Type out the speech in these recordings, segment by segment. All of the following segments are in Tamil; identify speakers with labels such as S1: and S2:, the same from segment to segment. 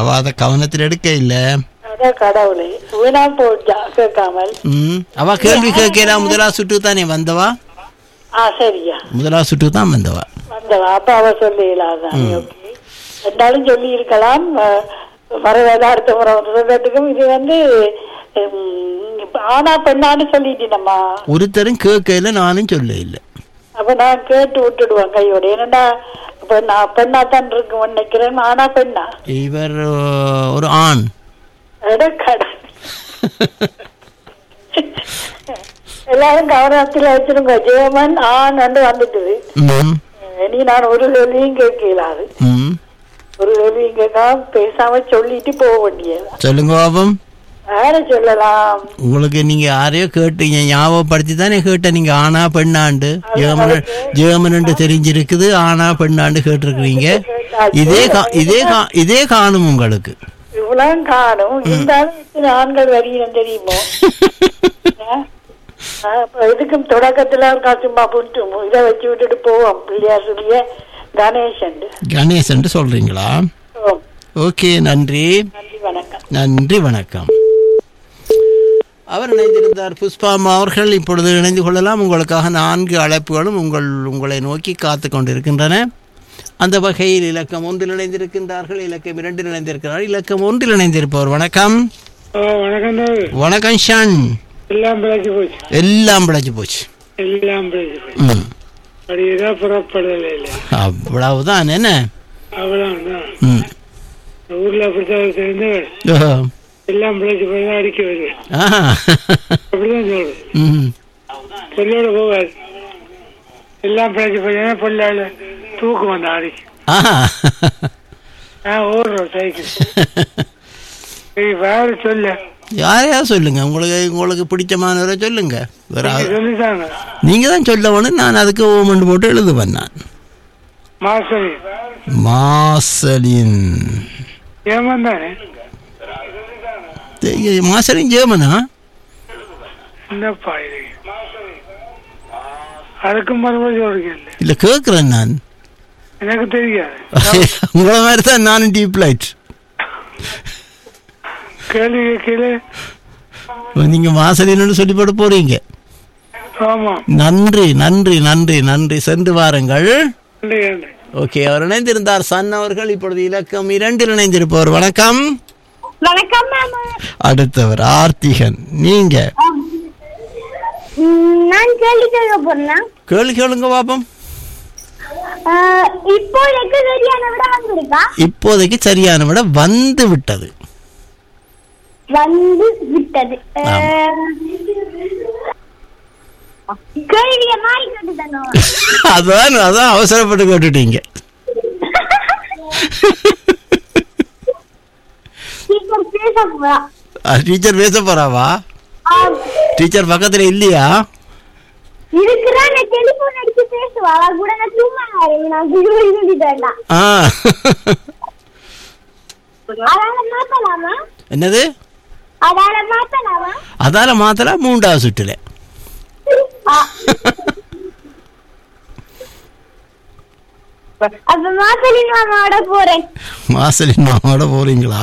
S1: அவ அதை கவனத்தில் எடுக்க இல்ல
S2: அதான் கடவுளே வீணா போச்சா கேட்காமல்
S1: ம் அவ கேள்வி கேட்கிறா முதலா சுட்டு தானே வந்தவா
S2: ஆ சரியா
S1: முதலா சுட்டு தான் வந்தவா
S2: வந்தவா அப்ப அவ சொல்லிடலாம் ஓகே ரெண்டாலும் சொல்லி இருக்கலாம் வரவேல அடுத்த முறை சொல்றதுக்கும் இது வந்து உம், இப்ப ஆனா பெண்ணான்னு சொல்லிட்டேனம்மா
S1: ஒருத்தரும் கேட்கல நானும் சொல்ல இல்லை
S2: அப்ப நான் கேட்டு விட்டுடுவேன் கையோட ஏன்னா இப்ப நான் பெண்ணா தான் இருக்கும் நினைக்கிறேன் ஆனா பெண்ணா
S1: இவர் அஹ், ஒரு ஆண்
S2: எட கடை எல்லாரும் கவனத்துல வச்சிருங்க ஜெயமன் ஆண் வந்து வந்துட்டுது
S1: ம்
S2: இனி நான் ஒரு கேள்வியும் கேட்கலாது
S1: ம்
S2: ஒரு கேள்வியும் கேட்காம பேசாம சொல்லிட்டு போக வேண்டியது
S1: சொல்லுங்க பாபம்
S2: யார சொல்லலாம்
S1: உங்களுக்கு நீங்க யாரையோ கேட்டீங்க ஞாபகப்படுத்தி தானே கேட்ட நீங்க ஆனா பெண்ணாண்டு ஜெர்மன் ஜெர்மன் தெரிஞ்சிருக்குது ஆனா பெண்ணாண்டு கேட்டிருக்கிறீங்க இதே கா- இதே கா- இதே காணும் உங்களுக்கு
S2: இவ்வளவு காணும் இருந்தாலும் இத்தனை ஆண்கள் வருகிறோம் தெரியுமோ ஆ? ஆ, அப்ப இதுக்கும் தொடக்கத்துல இருக்கா சும்மா புட்டு இதை வச்சு விட்டுட்டு போவோம் பிள்ளையார் சொல்லிய கணேசன்
S1: கணேசன் சொல்றீங்களா
S2: ஓ,
S1: ஓகே நன்றி
S2: நன்றி வணக்கம்
S1: நன்றி வணக்கம் அவர் இணைந்திருந்தார் புஷ்பாமா அவர்கள் இப்பொழுது இணைந்து கொள்ளலாம் உங்களுக்காக நான்கு அழைப்புகளும் உங்கள் உங்களை நோக்கி காத்து கொண்டிருக்கின்றன அந்த வகையில் இலக்கம் ஒன்றில் இணைந்திருக்கின்றார்கள் இலக்கம் இரண்டில் இணைந்திருக்கிறார்கள் இலக்கம் ஒன்றில் இணைந்திருப்பவர் வணக்கம்
S3: வணக்கம்
S1: வணக்கம் ஷான்
S3: எல்லாம் பிழைச்சு போச்சு
S1: எல்லாம் பிழைச்சு போச்சு
S3: எல்லாம் பிழைச்சு போச்சு
S1: ம்
S3: அப்படியேதான் புறப்படலை இல்லை
S1: அவ்வளவுதான் என்ன
S3: அவ்வளவுதான்
S1: ம்
S3: ஊர்ல அப்படித்தான் தெரிந்து
S1: ஓஹோ.
S3: எல்லாம் பிழைச்சு போய் தான் அடிக்க வருவேன்
S1: ஆஹா.
S3: அப்படிதான் சொல்றேன்
S1: ம்
S3: பொல்லோட போவாது எல்லாம் பிழைச்சு போய் பொல்லால தூக்கு வந்த அடிக்கு
S1: ஆஹா.
S3: நான் ஓடுறோம் சைக்கிள் சரி வேற சொல்ல
S1: யாரையா சொல்லுங்க உங்களுக்கு உங்களுக்கு பிடிச்சமானவரை சொல்லுங்க வேற
S3: நீங்க
S1: ஆள்-
S3: சொல்லித்தாங்க
S1: நீங்க தான் சொல்ல வேணும் நான் அதுக்கு ஓமண்டு போட்டு எழுதுவேன் நான்
S3: மாசரி
S1: மாசலின்
S3: ஏமாந்தானே
S1: தெ- மாசலின் ஜேமனா
S3: என்னப்பா இது அதுக்கு மறுபடியும் சொல்றீங்க
S1: இல்ல கேட்கிறேன் நான்
S3: எனக்கு தெரியாது
S1: உங்களை மாதிரி தான் நானும் டீப் லைட்
S3: கேள்வி கேளு
S1: நீங்க மாசலின்னு சொல்லி போட போறீங்க
S3: ஆமா
S1: நன்றி நன்றி நன்றி நன்றி சென்று வாருங்கள்
S3: நன்றி நன்றி
S1: ஓகே அவர் இணைந்திருந்தார் சன் அவர்கள் இப்பொழுது இலக்கம் இரண்டில் இணைந்திருப்பவர் வணக்கம்
S4: வணக்கம் மாமா
S1: அடுத்தவர் ஆர்த்திகன் நீங்க
S4: ம், நான் கேள்வி கேட்க போறேன்
S1: கேள்வி கேளுங்க பாப்போம்
S4: இப்போ எனக்கு சரியான விட வந்திருக்கா
S1: இப்போதைக்கு சரியான விட வந்து விட்டது
S4: வந்து விட்டது கேள்விய மாறி கேட்டு தானோ
S1: அதான் அதான் அவசரப்பட்டு கேட்டுட்டீங்க
S4: டீச்சர் பேச போறா
S1: டீச்சர் பேச போறாவா
S4: ஆ,
S1: டீச்சர் பக்கத்துல இல்லையா
S4: இருக்கிறா நான் டெலிபோன் அடிச்சு பேசுவா அவ கூட நான் சும்மா இருக்கேன். நான் திரும்ப சொல்லிட்டேன்
S1: ஆ
S4: அதால மாத்தலாமா
S1: என்னது
S4: அதால மாத்தலாமா
S1: அதால மாத்தல மூன்றாவது சுற்றுல
S4: ஆ. அப்ப மாத்தலின் மாமாவோட போறேன்
S1: மாசலின் மாமாவோட போறீங்களா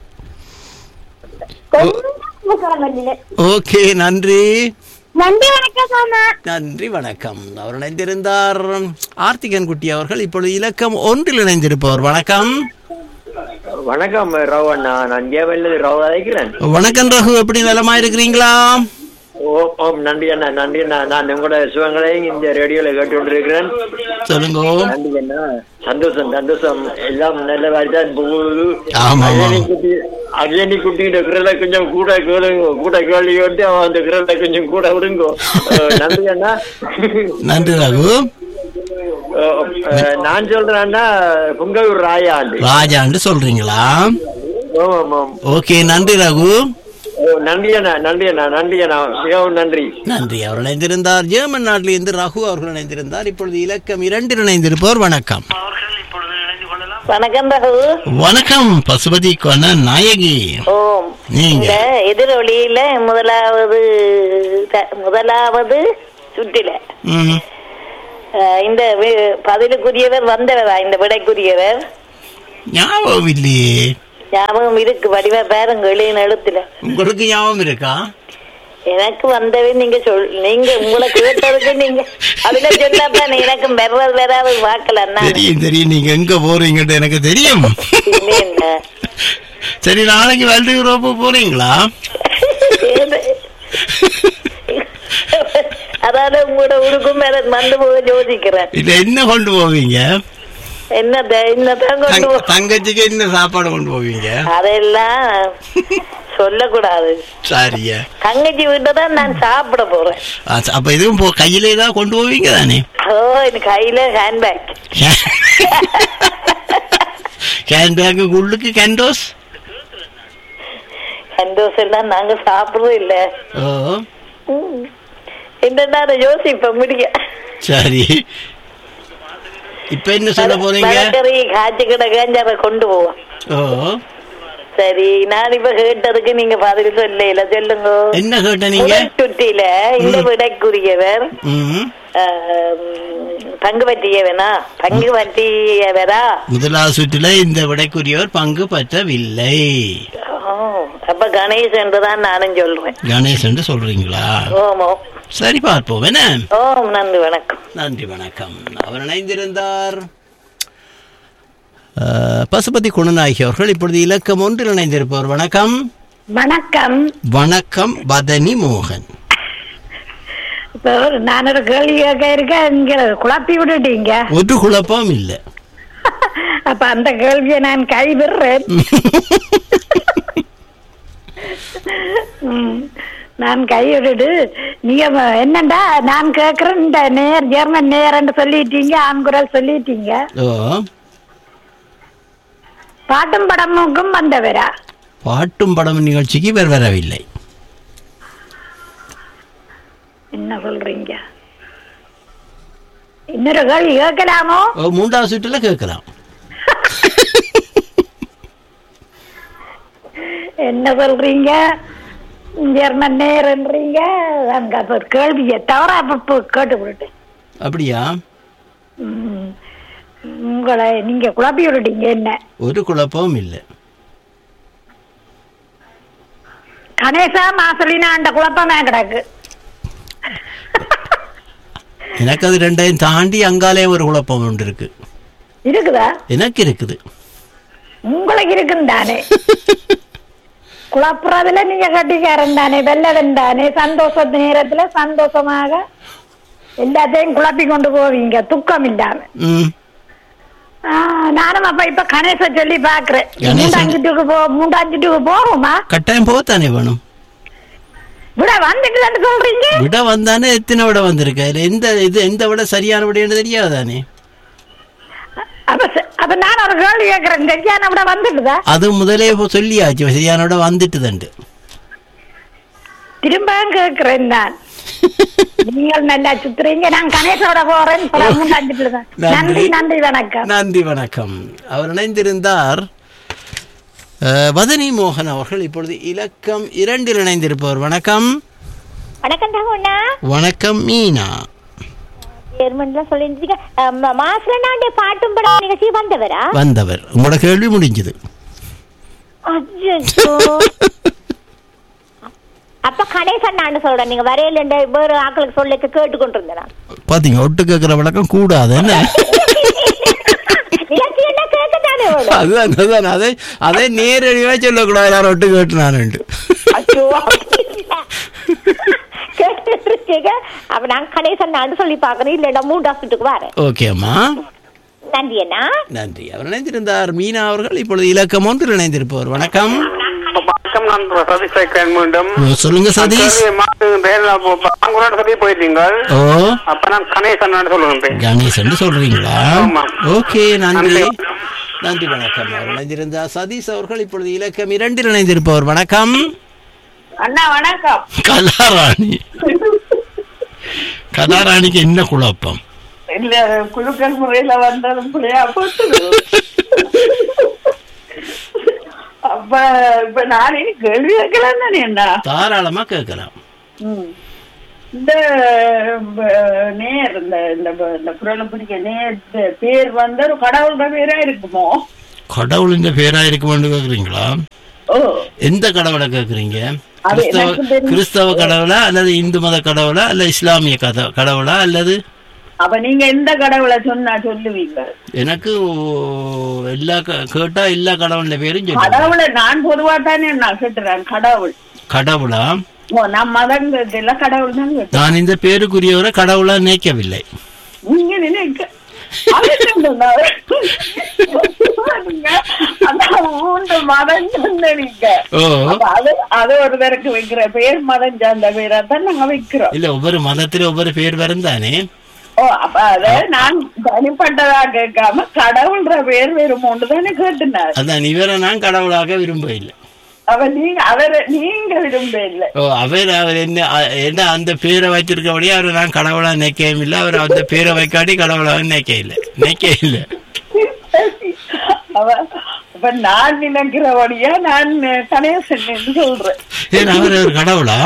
S4: கொஞ்சம் கிளம்புறது
S1: ஓகே நன்றி
S4: நன்றி வணக்கம் மாமா
S1: நன்றி வணக்கம் அவர் இணைந்திருந்தார் ஆர்த்திகன் குட்டி அவர்கள் இப்பொழுது இலக்கம் ஒன்றில் இணைந்திருப்பவர் வணக்கம்
S5: வணக்கம் ராவ் அண்ணா நான் ஜேவல்ல ராவ் அழைக்கிறேன்
S1: வணக்கம் ரகு எப்படி நலமா இருக்கிறீங்களா
S5: ஓம் ஓம் நன்றி அண்ணா நன்றி அண்ணா நான் உங்களோட சுகங்களையும் இந்த ரேடியோல கேட்டு கொண்டிருக்கிறேன்
S1: சொல்லுங்க
S5: நன்றி அண்ணா சந்தோஷம் சந்தோஷம் எல்லாம் நல்ல மாதிரி தான் போகுது
S1: ஆமா, ஆமா.
S5: அஜயனி குட்டி அஜயனி குட்டியோட குரலை கொஞ்சம் கூட கேளுங்க கூட கேள்வி வந்து அவன் அந்த குரலை கொஞ்சம் கூட விடுங்க அஹ், நன்றி அண்ணா
S1: நன்றி ரகு
S5: அஹ், அஹ், நான் சொல்றேன்னா புங்கயூர் ராயாண்டு
S1: ராஜான்னு சொல்றீங்களா
S5: ஆமாம் ஆமாம்
S1: ஓகே நன்றி ரகு
S5: ஓ, நன்றி அண்ணா நன்றி அண்ணா நன்றி அண்ணா மிகவும் நன்றி
S1: நன்றி அவர் இணைந்திருந்தார் ஜெர்மன் நாட்டிலிருந்து ரகு அவர்கள் இணைந்திருந்தார் இப்பொழுது இலக்கம் இரண்டில் இணைந்திருப்பவர் வணக்கம்
S2: வணக்கம் ரகு
S1: வணக்கம் பசுபதி கொன நாயகி
S2: ஓம்
S1: நீங்க
S2: இந்த எதிரொலியில முதலாவது த- முதலாவது சுற்றில
S1: ம்.
S2: அஹ், இந்த வி- பதிலுக்குரியவர் வந்தவரா இந்த விடைக்குரியவர்
S1: ஞாபகம் இல்லையே
S2: ஞாபகம் இருக்கு வடிவா பாருங்க எழுதின எழுத்துல
S1: உங்களுக்கு ஞாபகம் இருக்கா
S2: எனக்கு வந்தவே நீங்க சொல் நீங்க உங்களை கேட்டதுக்கு நீங்க அதுல சொன்னாதான் எனக்கு வர்றது வராது பார்க்கலன்னா
S1: தெரியும் தெரியும் நீங்க எங்க போறீங்கன்னு எனக்கு தெரியும்
S2: என்ன
S1: சரி நாளைக்கு வேர்ல்டு யூரோப்பு போறீங்களா
S2: ஏது? அதாவது உங்களோட உருக்கும் மேல வந்து போக யோசிக்கிறேன்
S1: இல்ல என்ன கொண்டு போவீங்க
S2: என்னத என்னதான் கொண்டு
S1: தங்க-
S2: போ
S1: தங்கச்சிக்கு என்ன சாப்பாடு கொண்டு போவீங்க
S2: அதெல்லாம் சொல்லக்கூடாது
S1: சரியா
S2: தங்கச்சி வீட்டை தான் நான் சாப்பிட போறேன்
S1: ஆ, ச- அப்ப இதுவும் போ கையில ஏதாவது கொண்டு போவீங்க தானே
S2: ஓ எனக்கு கையில ஹேண்ட்பேக்
S1: ஹேண்ட்பேக்கு உள்ளுக்கு கேண்டோஸ்
S2: சந்தோஷம் எல்லாம் நாங்க சாப்பிடுறோம் இல்ல
S1: ஓ
S2: ம். என்னடா அதை யோசிப்பேன் முடிய
S1: சரி இப்ப என்ன சொல்ல போறீங்க
S2: மரக்கறி காய்ச்சி கிடக்காஞ்ச அதை கொண்டு போவோம்
S1: ஓ
S2: சரி நான் இப்ப கேட்டதுக்கு நீங்க பதில் சொல்லல சொல்லுங்க
S1: என்ன கேட்ட நீங்க
S2: முதல் சுற்றில இந்த விடைக்குரியவர்
S1: ம்.
S2: ஆம், பங்கு பற்றியவனா பங்கு பற்றியவரா
S1: முதலாவது சுற்றுல இந்த விடைக்குரியவர் பங்கு பற்றவில்லை
S2: ஓ, அப்ப கணேசன் தான் நானும் சொல்றேன்
S1: கணேஷ் என்று சொல்றீங்களா
S2: ஓமோ
S1: சரி பார்ப்போம் என்ன
S2: ஓம் நன்றி வணக்கம்
S1: நன்றி வணக்கம் அவர் இணைந்திருந்தார் அஹ், பசுபதி குணநாயகி அவர்கள் இப்பொழுது இலக்கம் ஒன்றில் இணைந்திருப்பவர் வணக்கம்
S4: வணக்கம்
S1: வணக்கம் பதனி மோகன்
S4: இப்போ நான் ஒரு கேள்வி கேட்க இருக்கேன் இங்க குழப்பி விட்டுட்டீங்க
S1: ஒரு குழப்பம் இல்லை
S4: அப்ப அந்த கேள்வியை நான் கைவிடுறேன் ம். நான் கைவிடுடு நீங்க வ- என்னண்டா நான் கேக்குறேன் இந்த நேர் ஜெர்மன் நேரன்னு சொல்லிட்டீங்க ஆண்குரல் சொல்லிட்டீங்க
S1: ஓ
S4: பாட்டும் படமுக்கும் வந்தவரா
S1: பாட்டும் படம் நிகழ்ச்சிக்கு இவர் வரவில்லை
S4: என்ன சொல்றீங்க இன்னொரு கேள்வி கேட்கலாமோ
S1: ஓ, மூன்றாவது சுற்றுல கேட்கலாம்
S4: என்ன சொல்றீங்க ஜெர்மன் நேரன்றீங்க அங்க அப்ப கேள்வியை தவறா இப்ப கேட்டு விட்டுட்டேன்
S1: அப்படியா
S4: ம். உங்களை நீங்க குழப்பி விட்டுட்டீங்க என்ன
S1: ஒரு குழப்பமும் இல்லை
S4: கணேசா மாசலினா அந்த குழப்பமே கிடக்கு
S1: எனக்கு அது ரெண்டையும் தாண்டி அங்காலே ஒரு குழப்பம் ஒன்று இருக்கு
S4: இருக்குதா
S1: எனக்கு இருக்குது
S4: உங்களுக்கு இருக்கும் தானே குழப்புறதுல நீங்க கட்டிக்காரன் தானே வெள்ளவன் தானே சந்தோஷ நேரத்துல சந்தோஷமாக எல்லாத்தையும் குழப்பி கொண்டு போவீங்க துக்கம் இல்லாம
S1: ம்
S4: ஆ, நானும் அப்ப இப்ப கணேச சொல்லி பாக்குறேன்
S1: கணேசன்.
S4: மூண்டாஞ்சிட்டுக்கு போ மூண்டாஞ்சிட்டுக்கு போகுமா
S1: கட்டாயம் போகத்தானே வேணும்
S4: விட வந்துட்டு சொல்றீங்க
S1: விட வந்தானே எத்தனை விட வந்திருக்கு அதுல எந்த இது எந்த விட சரியான விடைன்னு தெரியாதானே
S4: அப்ப ச- அப்ப நான் ஒரு கேள்வி கேக்குறேன் சரியான விட வந்துட்டுதா
S1: அது முதலே இப்போ சொல்லியாச்சு சரியான விட வந்துட்டு தண்டு
S4: திரும்ப கேக்குறேன் நான் நீங்கள் நல்லா சுத்துறீங்க நான் கணேசோட போறேன் இப்ப மூண்டாஞ்சிட்டுல தான் நன்றி நன்றி வணக்கம்
S1: நன்றி வணக்கம் அவர் இணைந்திருந்தார் அஹ், வதனி மோகன் அவர்கள் இப்பொழுது இலக்கம் இரண்டில் இணைந்திருப்பவர் வணக்கம்
S4: வணக்கம் தகுண்ணா
S1: வணக்கம் மீனா
S4: ஜெர்மன்ல சொல்லிருந்தீங்க மாசலாண்டே பாட்டும் படம் நிகழ்ச்சி வந்தவரா
S1: வந்தவர் உங்களோட கேள்வி முடிஞ்சது
S4: அச்சோ அப்ப கணேசன் நான் சொல்றேன் நீங்க வரையில வேற ஆக்களுக்கு சொல்ல கேட்டு கொண்டிருந்தேன்
S1: பாத்தீங்க ஒட்டு கேட்கிற வழக்கம் கூடாது என்ன
S4: நிகழ்ச்சி என்ன கேட்கத்தானே வேணும்
S1: அதுதான் அதுதான் அதை அதை நேரடியாக சொல்லக்கூடாது யாரும் ஒட்டு கேட்டு நானுண்டு
S4: ஐயோ அப்படி இல்ல. கேட்டுட்டு இருக்கீங்க அப்ப நான் கணேசன் நான் சொல்லி பாக்குறேன் இல்ல மூன்று ஹாஸ்பிட்டலுக்கு வரேன்
S1: ஓகே அம்மா
S4: நன்றி அண்ணா
S1: நன்றி அவர் இணைந்திருந்தார் மீனா அவர்கள் இப்பொழுது இலக்கம் ஒன்றில் இணைந்திருப்பவர் வணக்கம்
S6: வணக்கம் நான் சதீஷ் சேகரன் மீண்டும்
S1: சொல்லுங்க சதீஷ்
S6: உங்களோட சொல்லி போயிட்டீங்கள்
S1: ஓ
S6: அப்ப நான் கணேசன் சொல்லுகிறேன்
S1: கணேசன் சொல்றீங்களா
S6: ஆமா.
S1: ஓகே நன்றி
S6: நன்றி.
S1: நன்றி வணக்கம் அவர் இணைந்திருந்தார் சதீஷ் அவர்கள் இப்பொழுது இலக்கம் இரண்டில் இணைந்திருப்பவர் வணக்கம்
S2: அண்ணா வணக்கம்
S1: கலாராணி கலாராணிக்கு என்ன குழப்பம்
S2: இல்ல குழுக்கள் முறையில வந்ததும் பிள்ளையா போட்டு அப்ப இப்ப நான் இனி கேள்வி கேட்கலாம் தானே அண்ணா
S1: தாராளமா கேட்கலாம்
S2: ம். இந்த ப- நேர் இந்த இந்த ப- இந்த குரலை பிடிக்க நேர் இந்த பேர் வந்து ஒரு கடவுளோட பேரா இருக்குமோ
S1: கடவுளின் பேரா இருக்குமான்னு கேக்குறீங்களா
S7: ஓ
S1: எந்த கடவுளை கேக்குறீங்க
S7: அது
S1: கிறிஸ்தவ
S7: எனக்கு தெரியும்.
S1: கிறிஸ்தவ கடவுளா அல்லது இந்து மத கடவுளா அல்ல இஸ்லாமிய கத கடவுளா அல்லது
S7: அப்ப நீங்க எந்த கடவுளை சொன்னா சொல்லுவீங்க
S1: எனக்கு ஓ- எல்லா க- கேட்டா எல்லா கடவுள பேரும் சொல்லுவேன்
S7: கடவுளை நான் பொதுவா தானே நான் கேட்டுறேன் கடவுள்
S1: கடவுளா
S7: ஓ நான் மதம் கேட்டல கடவுள் தான் கேட்டேன்
S1: நான் இந்த பேருக்குரியவரை கடவுளா நினைக்கவில்லை
S7: நீங்க நினைக்க அது என்னங்க? அதான் மூன்று மதம் சொன்னீங்க
S1: ஓ
S7: அப்ப அது அது ஒருத்தருக்கு வைக்கிற பேர் மதம் சார்ந்த பேரா தான் நாங்க வைக்கிறோம்
S1: இல்ல ஒவ்வொரு மதத்துல ஒவ்வொரு பேர் வரும் தானே
S7: ஓ அப்ப அத நான் தனிப்பட்டதா கேட்காம கடவுள்ன்ற பேர் வெறும் ஒன்று தானே கேட்டுனார்
S1: அதான் இவரை நான் கடவுளாக விரும்ப இல்லை
S7: அவ நீங்க அவரை நீங்க விரும்ப இல்லை
S1: ஓ அவர் அவர் என்ன அ- என்ன அந்த பேரை வச்சிருக்கபடியே அவர் நான் கடவுளா நினைக்கவும் இல்லை அவர் அந்த பேரை வைக்காட்டி கடவுளாக நினைக்க இல்லை நினைக்க இல்லை
S7: அவ அப்ப நான் நினைக்கிறபடியா நான் கணேசன் என்று சொல்றேன்
S1: ஏன் அவர் ஒரு கடவுளா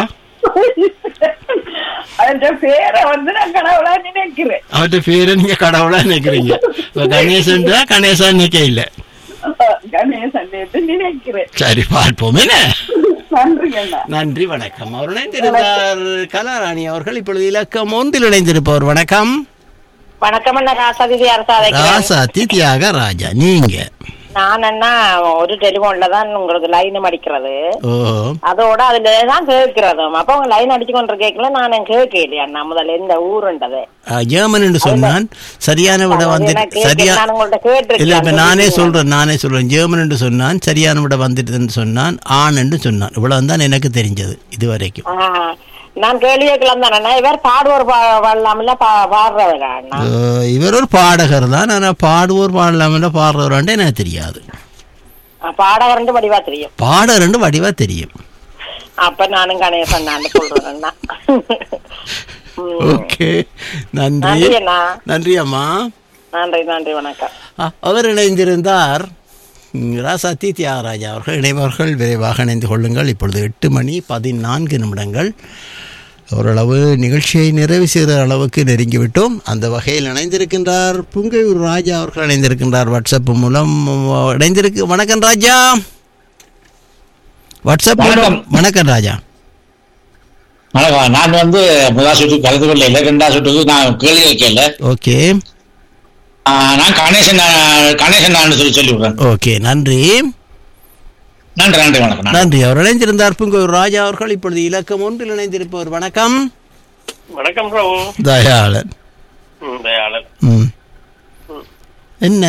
S7: அந்த பேரை வந்து நான் கடவுளா நினைக்கிறேன்
S1: அவர்கிட்ட பேரை நீங்க கடவுளா நினைக்கிறீங்க இப்ப கணேசன் தான் கணேசா நினைக்க இல்லை
S7: கணேசன் என்று நினைக்கிறேன்
S1: சரி பார்ப்போம் என்ன
S7: நன்றி அண்ணா
S1: நன்றி வணக்கம் அவர் இணைந்திருந்தார் கலாராணி அவர்கள் இப்பொழுது இலக்கம் ஒன்றில் இணைந்திருப்பவர் வணக்கம்
S8: வணக்கம் அண்ணா ராசாதிதி அரசாதை
S1: ராசாத்தி தியாக ராஜா நீங்க
S8: நான் அண்ணா ஒரு டெலிபோன்ல தான் உங்களுக்கு லைன் அடிக்கிறது
S1: ஓ
S8: அதோட அதுல தான் கேட்கிறதும் அப்ப உங்க லைன் அடிச்சு கொண்டு கேட்கல நான் கேட்கலையா அண்ணா முதல்ல இந்த ஊருண்டது
S1: ஆ, ஜெர்மன் என்று சொன்னான் சரியான விட
S8: அது
S1: வந்து
S8: எனக்கு
S1: சரியா
S8: நான் உங்கள்ட்ட கேட்டிருக்கேன்.
S1: இல்ல இப்ப
S8: அது
S1: நானே
S8: சொல்லுங்க.
S1: சொல்றேன் நானே சொல்றேன் ஜெர்மன் என்று சொன்னான் சரியான விட வந்துட்டுன்னு சொன்னான் ஆண் என்று சொன்னான் இவ்வளவு தான் எனக்கு தெரிஞ்சது இது வரைக்கும்
S8: ஆ, நான் கேள்வி கேட்கலாம் தானே அண்ணா இவர் பாடுவோர் பா- பாடலாமில்ல பா- பாடுறவரா அண்ணா
S1: அஹ், இவர் ஒரு பாடகர் தான் ஆனா பாடுவோர் பாடலாமல பாடுறவரான்ட்டு எனக்கு தெரியாது
S8: ஆ, பாடகர்ன்ட்டு வடிவா தெரியும்
S1: பாடகர்னு வடிவா தெரியும்
S8: அப்ப நானும் கணேசன் நான் சொல்றேன் அண்ணா ம்.
S1: ஓகே நன்றி
S8: நன்றி அண்ணா
S1: நன்றி அம்மா
S8: நன்றி நன்றி வணக்கம்
S1: ஆ, அவர் இணைந்திருந்தார் ம், ராசாத்தி தியாகராஜா அவர்கள் இணைவர்கள் விரைவாக இணைந்து கொள்ளுங்கள் இப்பொழுது எட்டு மணி பதினான்கு நிமிடங்கள் ஓரளவு நிகழ்ச்சியை நிறைவு செய்கிற அளவுக்கு நெருங்கிவிட்டோம் அந்த வகையில் இணைந்திருக்கின்றார் புங்கையூர் ராஜா அவர்கள் இணைந்திருக்கின்றார் வாட்ஸ்அப் மூலம் இணைந்திருக்கு வணக்கம் ராஜா வாட்ஸ்அப் மூலம் வணக்கம் ராஜா
S9: வணக்கம் நான் வந்து முதல் சுற்றுக்கு கலந்து கொள்ள இல்லை ரெண்டாவது சுற்றுக்கு நான் கேள்வி வைக்கல
S1: ஓகே
S9: ஆ, நான் கணேசன் நான் கணேசன் நான் சொல்லி சொல்லி விடுறேன்
S1: ஓகே நன்றி
S9: நன்றி நன்றி வணக்கம் நன்றி.
S1: நன்றி அவர் இணைந்திருந்தார் புங்கையூர் ராஜா அவர்கள் இப்பொழுது இலக்கம் ஒன்றில் இணைந்திருப்பவர் வணக்கம்
S6: வணக்கம் பிரபு
S1: தயாளன்
S6: ம், தயாளன்
S1: ம் என்ன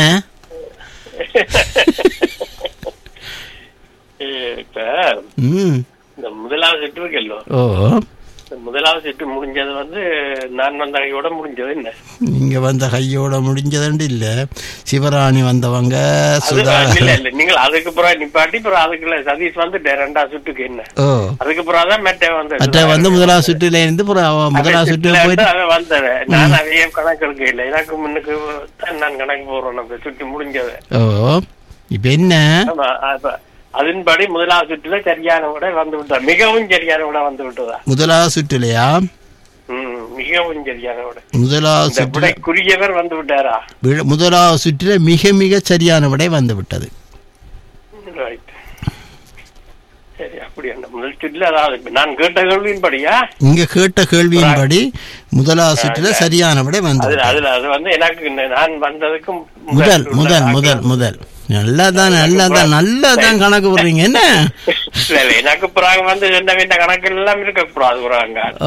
S6: ஏ, இப்ப
S1: ம்
S6: இந்த முதலாவது செட்டு இருக்கല്ലോ
S1: ஓ
S6: இந்த முதலாவது செட்டு முடிஞ்சது வந்து நான் வந்த கையோட முடிஞ்சது என்ன
S1: நீங்க வந்த கையோட முடிஞ்சதுண்டு இல்ல சிவராணி வந்தவங்க
S6: அது
S1: சுதா
S6: இல்ல இல்ல நீங்கள் அதுக்கு பிறகு நிப்பாட்டி அப்புறம் அதுக்குள்ள சதீஷ் வந்து ரெண்டாவது சுட்டுக்கு என்ன
S1: ஓ
S6: அதுக்கு பிறகு தான் மெட்ட வந்து
S1: மற்ற வந்து முதலாவது சுற்றுல இருந்து அப்புறம் அவ முதலாவது சுற்று போயிட்டு
S6: அவன் வந்தது நான் அதையே கணக்கு எடுக்க இல்லை எனக்கு முன்னுக்கு தான் நான் கணக்கு போடுறேன் நம்ம சுட்டு முடிஞ்சது
S1: ஓ இப்ப என்ன
S6: ஆமா, அப்ப அதன்படி முதலாவது சுற்றுல சரியான விட வந்து விட்டா மிகவும் சரியான விட வந்து விட்டதா
S1: முதலாவது சுற்றுலையா
S6: ம், மிகவும் சரியான விட
S1: முதலாவது
S6: இந்த
S1: சுற்றுல
S6: விடைக்குரியவர் வந்து விட்டாரா
S1: விழ- முதலாவது சுற்றுல மிக மிக சரியான விடை வந்து விட்டது
S6: ரைட் சரி அப்படி அந்த முதல் சுற்றுல அதாவது இப்ப நான் கேட்ட கேள்வியின்படியா
S1: இங்க கேட்ட கேள்வியின்படி முதலாவது சுற்றுல சரியான விடை வந்து
S6: அதுல
S1: விட்டது
S6: அதுல அது வந்து எனக்கு இந்த நான் வந்ததுக்கும்
S1: முதல் முதல் முதல் முதல் நல்லா தான் நல்லா தான் நல்லா தான் கணக்கு போடுறீங்க என்ன
S6: இல்ல, இல்ல, எனக்கு பிறகு வந்து என்ன வேண்ட கணக்கு எல்லாம் இருக்க கூடாது பிறகு
S1: ஓ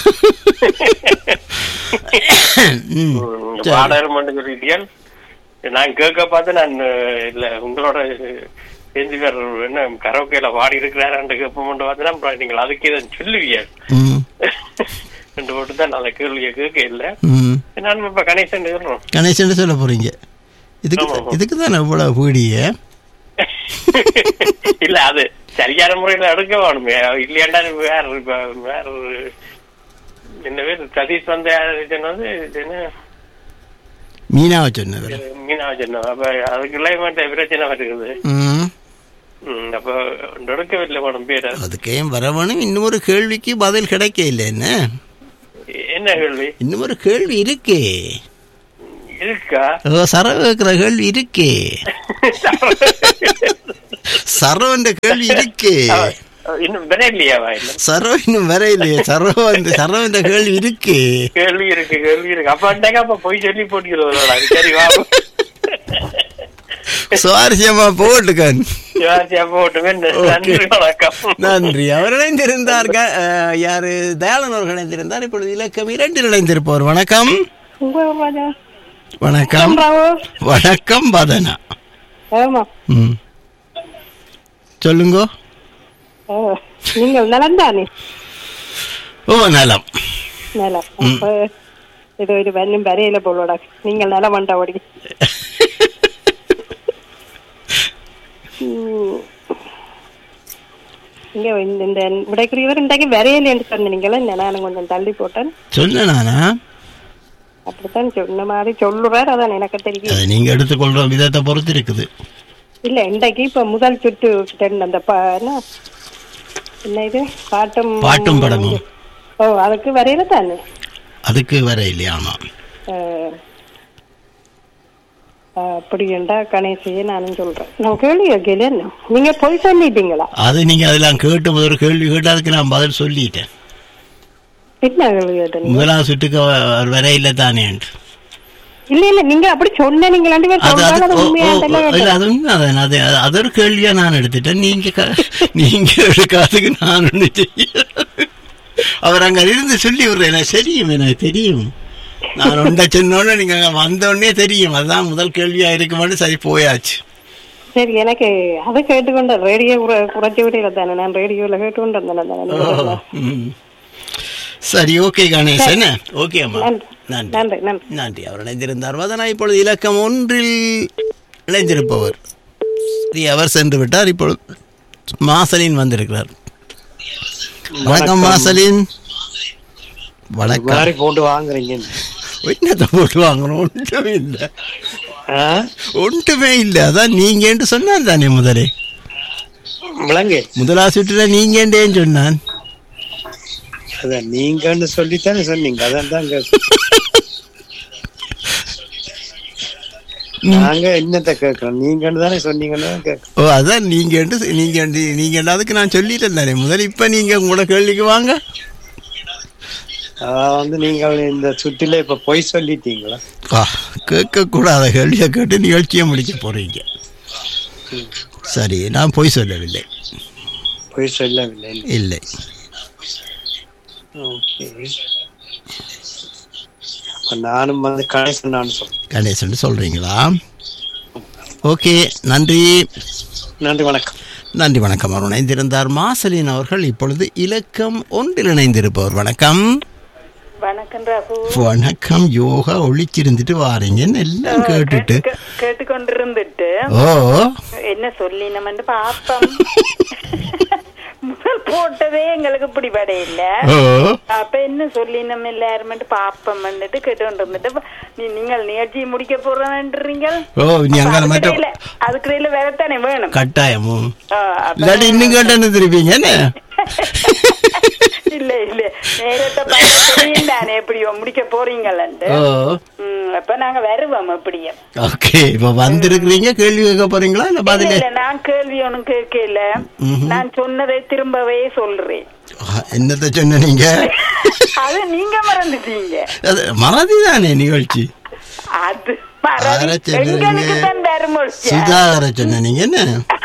S1: ம், சரி.
S6: பாடகர் மட்டும் சொல்லிட்டீர்கள் நான் கேட்க பார்த்து நான் அஹ், இல்ல உங்களோட சேர்ந்து பேர் என்ன கரோக்கையில பாடி இருக்கிறாரு கேட்ப மட்டும் பார்த்து அப்புறம் நீங்கள் அதுக்கு இதை சொல்லுவீங்க
S1: ம்
S6: ரெண்டு போட்டு தான் நான் அந்த கேள்வியை கேட்க இல்ல
S1: ம்
S6: நான் இப்ப கணேசன் சொல்றோம்
S1: கணேசன் சொல்ல போறீங்க இதுக்கு
S6: ஆமா.
S1: இதுக்கு தானே இவ்வளவு பீடிய
S6: இல்ல அது சரியான முறையில எடுக்க வேணுமே இல்லையாண்டா வேற இப்ப வேற ஒரு- என்ன பேர் சதீஷ் வந்து யாரு சொன்னது இது என்ன
S1: மீனாவை சொன்னது
S6: மீனா சொன்னோம் அப்ப அதுக்குள்ள மட்டும் பிரச்சனை வருகிறது
S1: ம்
S6: ம், அப்ப எடுக்கவில்லை வேணும் பேர்
S1: அதுக்கேயும் வரவனும் இன்னும் ஒரு கேள்விக்கு பதில் கிடைக்க இல்லை என்ன
S6: என்ன கேள்வி
S1: இன்னும் ஒரு கேள்வி இருக்கே
S6: இருக்கா
S1: ஓ, சரவு வைக்கிற கேள்வி இருக்கே சரவன்ற கேள்வி இருக்கே
S6: இன்னும் வர இல்லையாவா இல்ல
S1: சரவ இன்னும் வர இல்லையே சரவ அந்த சரவன்ற கேள்வி இருக்கே
S6: கேள்வி இருக்கு கேள்வி இருக்கு அப்ப அன்னைக்கு அப்ப போய் சொல்லி போட்டுக்கிறோம் சரி வா
S1: சுவாரஸ்யமா போட்டுக்கன்
S6: சிவாஜியா போட்டுமே நன்றி வணக்கம்
S1: நன்றி அவர் இணைந்திருந்தார்கள் அஹ், யாரு தயாளன் அவர்கள் இணைந்திருந்தார் இப்பொழுது இலக்கம் இரண்டில் இணைந்திருப்பவர் வணக்கம் வணக்கம் வணக்கம் வதனா
S10: ஆமா
S1: ம் சொல்லுங்க
S10: ஓ, நீங்கள் நலம் தானே
S1: ஓ நலம்
S10: நலம் அப்ப இது ഒരു വന്നും വരയില പോളോടാ നിങ്ങൾ നലം ഉണ്ടാവടി இங்க இந்த இந்த விடைக்குரியவர் இன்றைக்கு வரையில என்று சொன்னீங்களே நானும் கொஞ்சம் தள்ளி போட்டேன்
S1: சொன்ன நானா
S10: அப்படித்தான் சொன்ன மாதிரி சொல்லுறார் அதான் எனக்கு தெரியும்
S1: அது நீங்க எடுத்துக்கொள்ற விதத்தை பொறுத்து இருக்குது
S10: இல்ல இன்றைக்கு இப்ப முதல் சுற்று தென் அந்த ப- என்ன என்ன இது பாட்டும்
S1: பாட்டும் படமும்
S10: ஓ அதுக்கு வரையில தானே
S1: அதுக்கு வர இல்லையா ஆமா
S10: அஹ், அஹ், அப்படி என்றா கணேசையே நானும் சொல்றேன் நான் கேள்வி கேட்கல என்ன நீங்க போய் சொல்லிட்டீங்களா
S1: அது நீங்க அதெல்லாம் கேட்டு ஒரு கேள்வி கேட்டு அதுக்கு நான் பதில் சொல்லிட்டேன்
S10: என்ன கேள்வி கேட்டீங்க
S1: முதலாவது சுட்டுக்கு அவர் வர இல்லை தானே
S10: இல்ல இல்ல நீங்க அப்படி சொன்னீங்க ரெண்டு பேர்
S1: அது அது
S10: சொல்றாங்க அது
S1: ஓ,
S10: உண்மையா
S1: ஓ,
S10: தெரியல
S1: ஓ, இல்ல, அது உண்மைதான். அது அது அது ஒரு கேள்வியா நான் எடுத்துட்டேன் நீங்க க- நீங்க எடுக்காதுக்கு நான் ஒண்ணு செய்ய அவர் அங்க இருந்து சொல்லி விடுறேன் எனக்கு தெரியும் எனக்கு தெரியும் நான் ஒன்றை சொன்னோடனே நீங்க அங்க வந்த உடனே தெரியும் அதுதான் முதல் கேள்வியா இருக்குமான்னு சரி போயாச்சு
S10: சரி எனக்கு அதை கேட்டுக்கொண்ட ரேடியோ குறைச்சி விடையில தானே நான் ரேடியோல கேட்டுக்கொண்டு இருந்தேன் தானே
S1: ம். சரி ஓகே கணேஷ் என்ன ஓகே அம்மா
S10: நன்றி.
S1: நன்றி
S10: நன்றி நன்றி
S1: நன்றி அவர் இணைந்திருந்தார் வதனா இப்பொழுது இலக்கம் ஒன்றில் இணைந்திருப்பவர் சரி, அவர் சென்று விட்டார் இப்பொழுது மாசலின் வந்திருக்கிறார் வணக்கம் மாசலின் வணக்கம்
S11: மாதிரி போட்டு வாங்குறீங்க
S1: என்னத்தை போட்டு வாங்கணும் ஒன்றுமே இல்லை ஒன்றுமே இல்லை அதான் நீங்கன்னு சொன்னான் தானே முதலே
S11: விளங்கு
S1: முதலாவது சுற்றுல நீங்கன்றேன்னு சொன்னான்
S11: அதான் நீங்கன்னு சொல்லித்தானே சொன்னீங்க அதான் தான் நாங்க என்னத்த கேட்கறோம் நீங்கன்னு தானே சொன்னீங்கன்னு தான் கேட்கறோம்
S1: ஓ அதான் நீங்க நீங்க நீங்க அதுக்கு நான் சொல்லிட்டேன் தானே முதல்ல இப்ப நீங்க உங்களோட கேள்விக்கு வாங்க
S11: அதான் வந்து நீங்கள் இந்த சுற்றில இப்ப பொய் சொல்லிட்டீங்களா
S1: ஆ, கேட்கக்கூடாத கேள்வியை கேட்டு நிகழ்ச்சியை முடிக்க போறீங்க சரி நான் பொய் சொல்லவில்லை
S11: பொய் சொல்லவில்லை
S1: இல்லை
S11: ஓகே அப்ப நானும் வந்து கணேசன் நான் சொல்றேன்
S1: கணேசன் சொல்றீங்களா ஓகே நன்றி
S11: நன்றி வணக்கம்
S1: நன்றி வணக்கம் அவர் இணைந்திருந்தார் மாசலின் அவர்கள் இப்பொழுது இலக்கம் ஒன்றில் இணைந்திருப்பவர் வணக்கம்
S12: வணக்கம் ராகு
S1: வணக்கம் யோகா ஒழிச்சிருந்துட்டு வாரீங்க எல்லாம் கேட்டுட்டு
S12: கேட்டுக்கொண்டிருந்துட்டு
S1: ஓ
S12: என்ன சொல்லி நம்ம பாப்பம் முதல் போட்டதே எங்களுக்கு பிடிபட இல்ல
S1: ஓ
S12: அப்ப என்ன சொல்லி நம்ம எல்லாரும் பாப்பம் வந்துட்டு கேட்டு இருந்துட்டு நீ- நீங்கள் நிகழ்ச்சி முடிக்க போறீங்க
S1: ஓ நீ அங்க மற்ற
S12: அதுக்கிடையில வேறத்தானே வேணும்
S1: கட்டாயமும்
S12: ஆ, அப்ப-
S1: இல்லாட்டி இன்னும் கேட்டு திருப்பீங்க என்ன
S12: இல்ல இல்ல நேரத்தை பார்த்து தெரியும் தானே எப்படியோ முடிக்க போறீங்களன்ட்டு
S1: ஓ
S12: ம், அப்ப நாங்க வருவோம் எப்படியும்
S1: ஓகே இப்ப வந்திருக்கிறீங்க கேள்வி கேட்க போறீங்களா இல்ல
S12: இல்ல
S1: பதிலே
S12: இல்ல நான் கேள்வி ஒண்ணும் கேட்கல
S1: ம்ஹும்.
S12: நான் சொன்னதை திரும்பவே சொல்றேன்
S1: என்னத்த சொன்ன நீங்க
S12: அது நீங்க மறந்துட்டீங்க
S1: அது மறதி தானே நிகழ்ச்சி
S12: அது
S1: யார
S12: மறதி
S1: சொன்னீங்க?
S12: எங்களுக்கு தான் தருமொழிச்சா
S1: சுதாகர சொன்ன நீங்க என்ன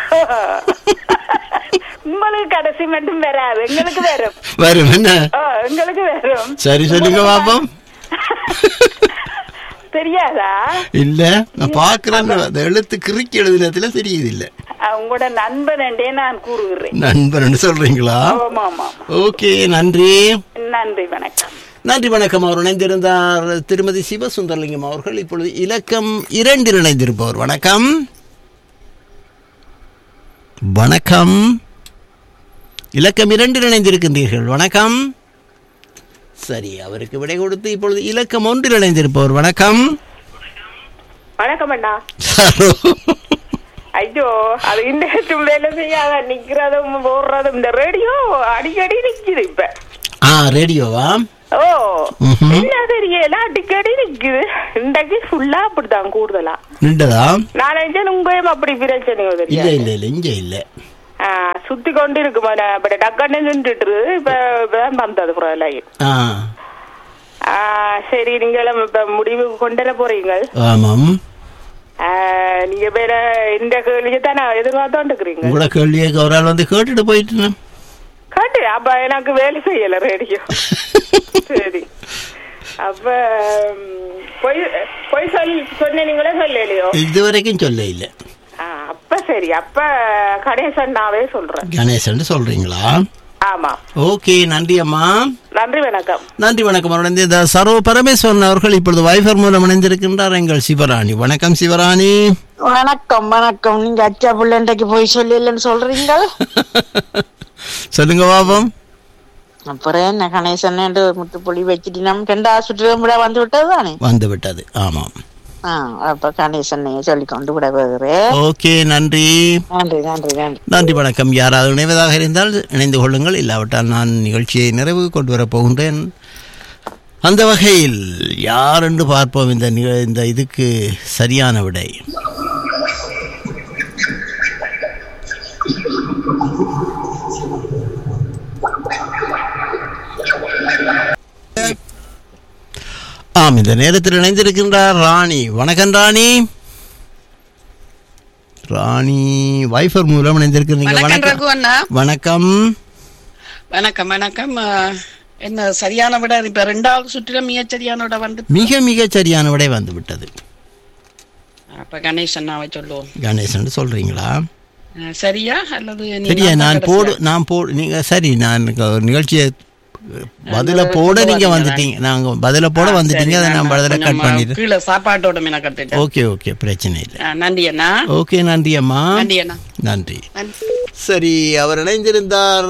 S12: உங்களுக்கு கடைசி மட்டும் வராது எங்களுக்கு வரும்
S1: வரும் என்ன
S12: ஆ, எங்களுக்கு வரும்
S1: சரி சொல்லுங்க பாப்போம்
S12: தெரியாதா
S1: இல்ல நான் பாக்குறேன் அந்த எழுத்து கிறுக்கி எழுதினத்துல தெரியுது இல்ல
S12: ஆ, உங்களோட நண்பனண்டே நான் கூறுகிறேன்
S1: நண்பர்னு சொல்றீங்களா
S12: ஆமா ஆமா
S1: ஓகே நன்றி
S12: நன்றி வணக்கம்
S1: நன்றி வணக்கம் அவர் இணைந்திருந்தார் திருமதி சிவசுந்தரலிங்கம் அவர்கள் இப்பொழுது இலக்கம் இரண்டில் இணைந்திருப்பவர் வணக்கம் வணக்கம் இலக்கம் இரண்டில் இணைந்திருக்கின்றீர்கள் வணக்கம் சரி அவருக்கு விடை கொடுத்து இப்பொழுது இலக்கம் ஒன்றில் இணைந்திருப்பவர் வணக்கம்
S12: வணக்கம் அண்ணா ஐயோ அது இந்த வேலை செய்யாத நிக்கிறதும் போடுறதும் இந்த ரேடியோ அடிக்கடி நிக்குது இப்ப
S1: ஆ ரேடியோவா
S12: ஓ ஓ
S1: ம்ஹும்.
S12: என்ன தெரியல அடிக்கடி நிக்குது இன்றைக்கு ஃபுல்லா அப்படிதான் கூடுதலா
S1: நின்றதா
S12: நான் நினைச்சேன் உங்களையும் அப்படி பிரச்சனையோ
S1: இல்ல
S12: தெரியாது
S1: இல்ல இல்ல இங்க இல்ல
S12: ஆ, சுத்தி கொண்டு இருக்குமா அப்படி டக்குன்னு நின்றுட்டு இப்ப இப்பதான் வந்தது லைன்
S1: ஆ
S12: சரி நீங்களும் இப்ப முடிவு கொண்டு வர போறீங்க
S1: ஆமாம்
S12: ஆ, நீங்க வேற இந்த கேள்வியை தானே எதிர்பார்த்தோண்டு இருக்கிறீங்க
S1: உங்களோட கேள்வியை ஒரு ஆள் வந்து கேட்டுட்டு போயிட்டு
S12: காட்டு அப்ப எனக்கு வேலை செய்யல ரேடியோ சரி அப்ப ம், பொய் பொய் சொல்லி சொன்னீங்களே சொல்லலையோ
S1: இது வரைக்கும் சொல்ல இல்ல
S12: ஆ, அப்ப சரி அப்ப கணேசன் நாவே சொல்றேன்
S1: கணேசன் சொல்றீங்களா
S12: ஆமா
S1: ஓகே நன்றி அம்மா
S12: நன்றி வணக்கம்
S1: நன்றி வணக்கம் அவருடன் இந்த சர்வ பரமேஸ்வரன் அவர்கள் இப்பொழுது வைஃபர் மூலம் இணைந்திருக்கின்றார் எங்கள் சிவராணி வணக்கம் சிவராணி
S13: வணக்கம் வணக்கம் நீங்க அச்சா பிள்ளைண்டைக்கு போய் சொல்லலன்னு சொல்றீங்க
S1: சொல்லுங்க பாபம்
S13: அப்புறம் என்ன கணேசன் முட்டுப்புள்ளி வச்சுட்டு நம்ம ரெண்டாவது சுற்று விட வந்து விட்டது தானே
S1: வந்து விட்டது ஆமாம்
S13: ஆ, அப்ப கணேசன் சொல்லி கொண்டு விட வருகிறேன்
S1: ஓகே நன்றி
S13: நன்றி நன்றி நன்றி
S1: நன்றி வணக்கம் யாராவது இணைவதாக இருந்தால் இணைந்து கொள்ளுங்கள் இல்லாவிட்டால் நான் நிகழ்ச்சியை நிறைவு கொண்டு வரப் போகின்றேன் அந்த வகையில் யார் என்று பார்ப்போம் இந்த நிக- இந்த இதுக்கு சரியான விடை ஆம் இந்த நேரத்தில் இணைந்திருக்கின்றார் ராணி வணக்கம் ராணி ராணி வைஃபர் மூலம் இணைந்திருக்கிறீங்க
S14: வணக்கம் ரகு அண்ணா
S1: வணக்கம்
S14: வணக்கம் வணக்கம் ஆ, என்ன சரியான விட இப்ப ரெண்டாவது சுற்றுல மிக சரியான விட வந்து
S1: மிக மிக சரியான விடை வந்து விட்டது
S14: அப்ப கணேஷ் அண்ணாவை சொல்லுவோம்
S1: கணேசன் சொல்றீங்களா
S14: ஆ, சரியா அல்லது நீ
S1: சரியா
S14: நான்
S1: நான்
S14: கடைசியா?
S1: போடு நான் போடு நீங்க சரி நான் இங்க ஒரு நிகழ்ச்சியை பதில போட நீங்க வந்துட்டீங்க நாங்க பதில போட
S14: ஆ,
S1: வந்துட்டீங்க அதை
S14: சரி,
S1: நான் பதில
S14: கொஞ்சம்
S1: கட் பண்ணிடுறேன்
S14: கீழே சாப்பாட்டோட மீன கட்டுட்டேன்
S1: ஓகே ஓகே பிரச்சனை இல்லை
S14: ஆ, நன்றி அண்ணா
S1: ஓகே நன்றி அம்மா
S14: நன்றி அண்ணா
S1: நன்றி
S14: நன்றி
S1: சரி அவர் இணைந்திருந்தார்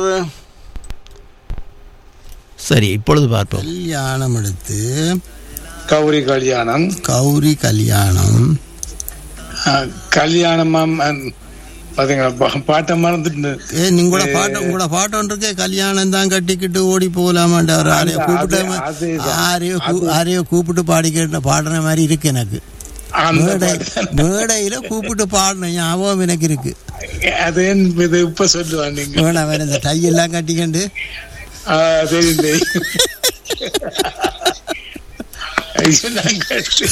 S1: சரி இப்பொழுது பார்ப்போம் கல்யாணம் எடுத்து
S3: கௌரி கல்யாணம்
S1: கௌரி கல்யாணம்
S3: கல்யாணமாம் பாத்தீங்களா பா- பாட்டை மறந்துட்டு
S1: ஏ நீங்களோட பாட்டு உங்களோட பாட்டு ஒன்று இருக்கே கல்யாணம் தான் கட்டிக்கிட்டு ஓடி போகலாமான்ற அவர் ஆரையோ
S3: அது-
S1: கூப்பிட்டு
S3: அது- அதுதான்.
S1: ஆரையோ கூ- ஆரையோ கூப்பிட்டு பாடிக்கிட்டு பாடுற மாதிரி இருக்கு எனக்கு
S3: அந்த
S1: மேடை மேடையில கூப்பிட்டு பாடணும் ஞாபகம் எனக்கு இருக்கு
S3: அது ஏன் இது இப்ப சொல்லுவான் நீங்க
S1: வேணாம் வேற இந்த டை எல்லாம் கட்டிக்கிண்டு
S3: ஆ, சரி சரி ஐயோ, நான் கேட்டேன்.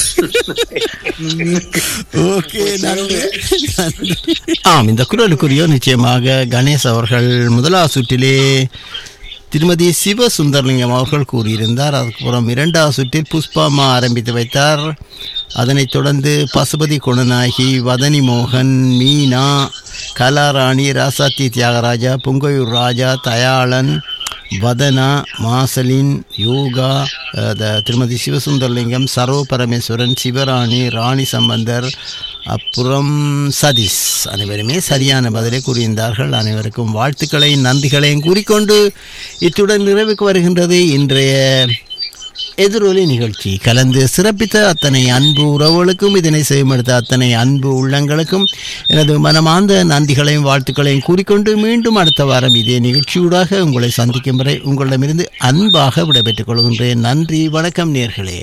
S1: ஓகே நன்றி ஆம் இந்த குரலுக்குரியோ நிச்சயமாக கணேஷ் அவர்கள் முதலாவது சுற்றிலே திருமதி சிவசுந்தரலிங்கம் அவர்கள் கூறியிருந்தார் அதுக்கப்புறம் இரண்டாவது சுற்றில் புஷ்பாமா ஆரம்பித்து வைத்தார் அதனைத் தொடர்ந்து பசுபதி குணநாயகி வதனி மோகன் மீனா கலாராணி ராசாத்தி தியாகராஜா புங்கையூர் ராஜா தயாளன் வதனா மாசலின் யோகா அஹ், த- திருமதி சிவசுந்தரலிங்கம் சரோ பரமேஸ்வரன் சிவராணி ராணி சம்பந்தர் அப்புறம் சதீஷ் அனைவருமே சரியான பதிலை கூறியிருந்தார்கள் அனைவருக்கும் வாழ்த்துக்களையும் நன்றிகளையும் கூறிக்கொண்டு இத்துடன் நிறைவுக்கு வருகின்றது இன்றைய எதிரொலி நிகழ்ச்சி கலந்து சிறப்பித்த அத்தனை அன்பு உறவுகளுக்கும் இதனை செய்யமெடுத்த அத்தனை அன்பு உள்ளங்களுக்கும் எனது மனமார்ந்த நன்றிகளையும் வாழ்த்துக்களையும் கூறிக்கொண்டு மீண்டும் அடுத்த வாரம் இதே நிகழ்ச்சியூடாக உங்களை சந்திக்கும் வரை உங்களிடமிருந்து அன்பாக விடைபெற்றுக் கொள்கின்றேன் நன்றி வணக்கம் நேர்களே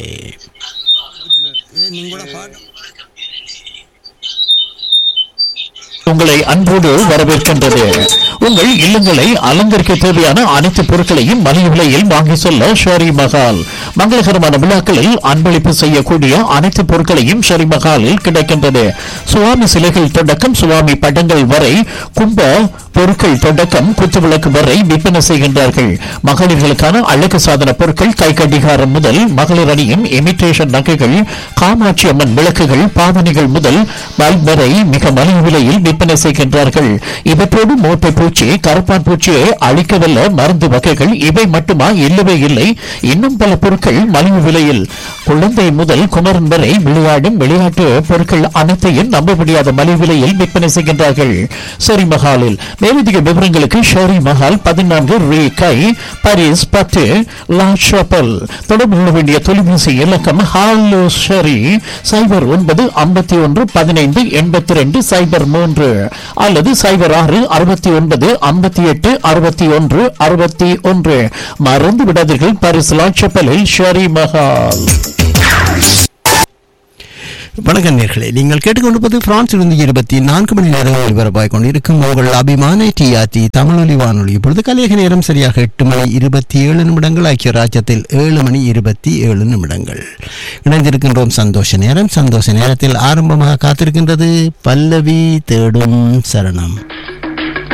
S15: உங்களை அன்போடு வரவேற்கின்றது உங்கள் இல்லங்களை அலங்கரிக்க தேவையான அனைத்து பொருட்களையும் மலிவு விலையில் வாங்கி செல்ல ஷெரி மஹால் மங்களகரமான விழாக்களில் அன்பளிப்பு செய்யக்கூடிய அனைத்து பொருட்களையும் ஷெரி மஹாலில் கிடைக்கின்றது சுவாமி சிலைகள் தொடக்கம் சுவாமி படங்கள் வரை கும்ப பொருட்கள் தொடக்கம் குத்துவிளக்கு வரை விற்பனை செய்கின்றார்கள் மகளிர்களுக்கான அழகு சாதன பொருட்கள் கை கடிகாரம் முதல் மகளிர் அணியும் இமிட்டேஷன் நகைகள் காமாட்சி அம்மன் விளக்குகள் பாவனைகள் முதல் பல்ப் வரை மிக மலிவு விலையில் விற்பனை செய்கின்றார்கள் இவற்றோடு மூட்டை பூச்சி கருப்பான் பூச்சியை அழிக்கவல்ல மருந்து வகைகள் இவை மட்டுமா இல்லவே இல்லை இன்னும் பல பொருட்கள் மலிவு விலையில் குழந்தை முதல் குமரன் வரை விளையாடும் விளையாட்டு பொருட்கள் அனைத்தையும் நம்ப முடியாத மலிவு விலையில் விற்பனை செய்கின்றார்கள் சரி மஹாலில் மேலதிக விவரங்களுக்கு ஷெரி மஹால் பதினான்கு ரே கை பாரிஸ் பத்து லா ஷாப்பல் தொடர்பு கொள்ள வேண்டிய தொலைபேசி இலக்கம் ஹாலோ ஷெரி சைபர் ஒன்பது ஐம்பத்தி ஒன்று பதினைந்து எண்பத்தி ரெண்டு சைபர் மூன்று அல்லது சைபர் ஆறு அறுபத்தி ஒன்பது ஐம்பத்தி எட்டு அறுபத்தி ஒன்று அறுபத்தி ஒன்று மறந்து விடாதீர்கள் பாரிஸ் லா ஷாப்பலில் ஷெரி மஹால்
S1: வணக்கம் நேர்களே நீங்கள் கேட்டுக்கொண்டிருப்பது பிரான்சிலிருந்து இருபத்தி நான்கு மணி நேரம் ஒலிபரப்பாய் கொண்டிருக்கும் உங்கள் அபிமான டிஆர்டி தமிழொலி வானொலி இப்பொழுது கலையக நேரம் சரியாக எட்டு மணி இருபத்தி ஏழு நிமிடங்கள் ஐக்கிய ராஜ்யத்தில் ஏழு மணி இருபத்தி ஏழு நிமிடங்கள் இணைந்திருக்கின்றோம் சந்தோஷ நேரம் சந்தோஷ நேரத்தில் ஆரம்பமாக காத்திருக்கின்றது பல்லவி தேடும் சரணம்